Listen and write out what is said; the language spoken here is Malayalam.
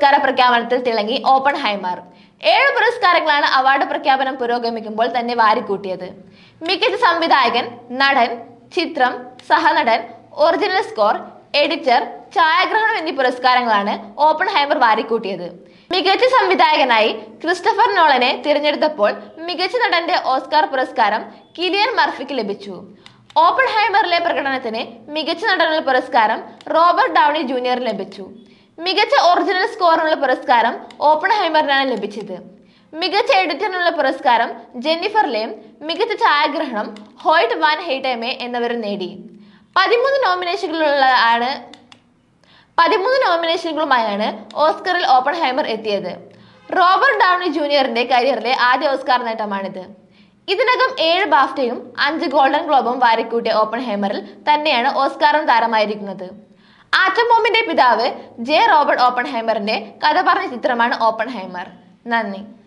പുരസ്കാര പ്രഖ്യാപനത്തിൽ തിളങ്ങി ഓപ്പൺ ഹൈമർ ഏഴ് പുരസ്കാരങ്ങളാണ് അവാർഡ് പ്രഖ്യാപനം പുരോഗമിക്കുമ്പോൾ തന്നെ വാരിക്കൂട്ടിയത് മികച്ച സംവിധായകൻ നടൻ ചിത്രം സഹനടൻ ഒറിജിനൽ സ്കോർ എഡിറ്റർ ഛായാഗ്രഹണം എന്നീ പുരസ്കാരങ്ങളാണ് ഓപ്പൺ ഹൈമർ വാരിക്കൂട്ടിയത് മികച്ച സംവിധായകനായി ക്രിസ്റ്റഫർ നോളനെ തിരഞ്ഞെടുത്തപ്പോൾ മികച്ച നടന്റെ ഓസ്കാർ പുരസ്കാരം കിലിയൻ മർഫിക്ക് ലഭിച്ചു ഓപ്പൺ ഹൈമറിലെ പ്രകടനത്തിന് മികച്ച നടനുള്ള പുരസ്കാരം റോബർട്ട് ഡൗണി ജൂനിയറിന് ലഭിച്ചു മികച്ച ഒറിജിനൽ സ്കോറിനുള്ള പുരസ്കാരം ഓപ്പൺ ഹൈമറിനാണ് ലഭിച്ചത് മികച്ച എഡിറ്ററിനുള്ള പുരസ്കാരം ജെന്നിഫർ ലേം മികച്ച ഛായാഗ്രഹണം ഹോയ്റ്റ് വാൻ ഹെയ്റ്റമെ എന്നിവരും നേടി പതിമൂന്ന് നോമിനേഷനുകളുള്ളതാണ് പതിമൂന്ന് നോമിനേഷനുകളുമായാണ് ഓസ്കറിൽ ഓപ്പൺ ഹൈമർ എത്തിയത് റോബർട്ട് ഡൗണി ജൂനിയറിന്റെ കരിയറിലെ ആദ്യ ഓസ്കാർ നേട്ടമാണിത് ഇതിനകം ഏഴ് ബാഫ്റ്റയും അഞ്ച് ഗോൾഡൻ ഗ്ലോബും വാരിക്കൂട്ടിയ ഓപ്പൺ ഹൈമറിൽ തന്നെയാണ് ഓസ്കാറും താരമായിരിക്കുന്നത് ആറ്റം ബോംബിന്റെ പിതാവ് ജെ റോബർട്ട് ഓപ്പൺ ഹൈമറിന്റെ കഥ പറഞ്ഞ ചിത്രമാണ് ഓപ്പൺ ഹൈമർ നന്ദി